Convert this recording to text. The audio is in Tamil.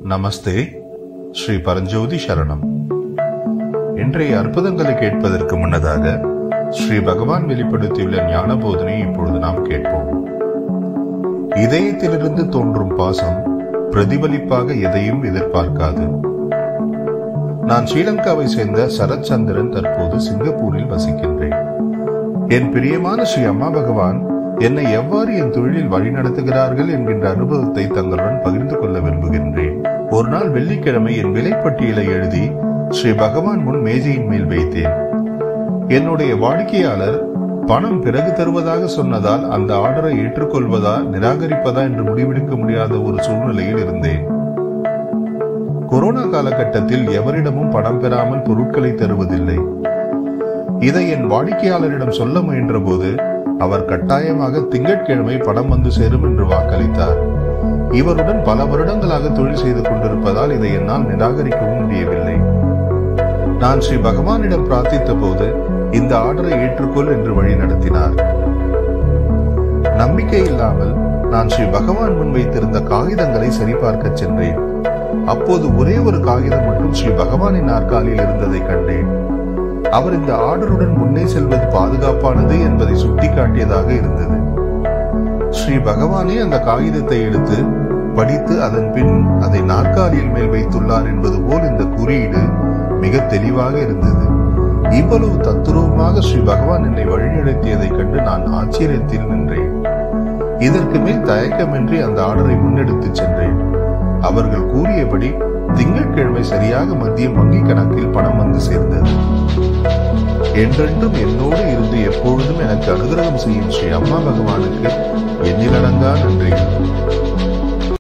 நமஸ்தே ஸ்ரீ பரஞ்சோதி சரணம் இன்றைய அற்புதங்களை கேட்பதற்கு முன்னதாக ஸ்ரீ பகவான் வெளிப்படுத்தியுள்ள ஞான போதனை இப்பொழுது நாம் கேட்போம் இதயத்திலிருந்து தோன்றும் பாசம் பிரதிபலிப்பாக எதையும் எதிர்பார்க்காது நான் ஸ்ரீலங்காவை சேர்ந்த சரத் சந்திரன் தற்போது சிங்கப்பூரில் வசிக்கின்றேன் என் பிரியமான ஸ்ரீ அம்மா பகவான் என்னை எவ்வாறு என் தொழிலில் வழிநடத்துகிறார்கள் என்கின்ற அனுபவத்தை தங்களுடன் பகிர்ந்து கொள்ள விரும்புகின்றேன் ஒரு நாள் வெள்ளிக்கிழமை என் விலைப்பட்டியலை எழுதி ஸ்ரீ பகவான் முன் மேஜையின் மேல் வைத்தேன் என்னுடைய வாடிக்கையாளர் பணம் பிறகு தருவதாக சொன்னதால் அந்த ஆர்டரை ஏற்றுக்கொள்வதா நிராகரிப்பதா என்று முடிவெடுக்க முடியாத ஒரு சூழ்நிலையில் இருந்தேன் கொரோனா காலகட்டத்தில் எவரிடமும் பணம் பெறாமல் பொருட்களை தருவதில்லை இதை என் வாடிக்கையாளரிடம் சொல்ல முயன்ற போது அவர் கட்டாயமாக திங்கட்கிழமை பணம் வந்து சேரும் என்று வாக்களித்தார் இவருடன் பல வருடங்களாக தொழில் செய்து கொண்டிருப்பதால் இதை என்னால் நிராகரிக்கவும் முடியவில்லை நான் ஸ்ரீ பகவானிடம் பிரார்த்தித்த போது இந்த ஆர்டரை ஏற்றுக்கொள் என்று வழி நடத்தினார் நம்பிக்கை இல்லாமல் நான் ஸ்ரீ பகவான் முன் வைத்திருந்த காகிதங்களை சரிபார்க்க சென்றேன் அப்போது ஒரே ஒரு காகிதம் மட்டும் ஸ்ரீ பகவானின் நாற்காலியில் இருந்ததை கண்டேன் அவர் இந்த ஆர்டருடன் முன்னே செல்வது பாதுகாப்பானது என்பதை சுட்டிக்காட்டியதாக இருந்தது ஸ்ரீ பகவானே அந்த காகிதத்தை எடுத்து படித்து அதன் பின் அதை நாற்காலியில் மேல் வைத்துள்ளார் என்பது போல் இந்த குறியீடு மிக தெளிவாக இருந்தது இவ்வளவு தத்துரூபமாக ஸ்ரீ பகவான் என்னை வழிநடத்தியதை கண்டு நான் ஆச்சரியத்தில் நின்றேன் இதற்கு மேல் தயக்கமின்றி அந்த ஆர்டரை முன்னெடுத்துச் சென்றேன் அவர்கள் கூறியபடி திங்கட்கிழமை சரியாக மதியம் வங்கி கணக்கில் பணம் வந்து சேர்ந்தது என்றென்றும் என்னோடு இருந்து எப்பொழுதும் எனக்கு அனுகிரகம் செய்யும் ஸ்ரீ அம்மா பகவானுக்கு எண்ணிலடங்கா நன்றிகள்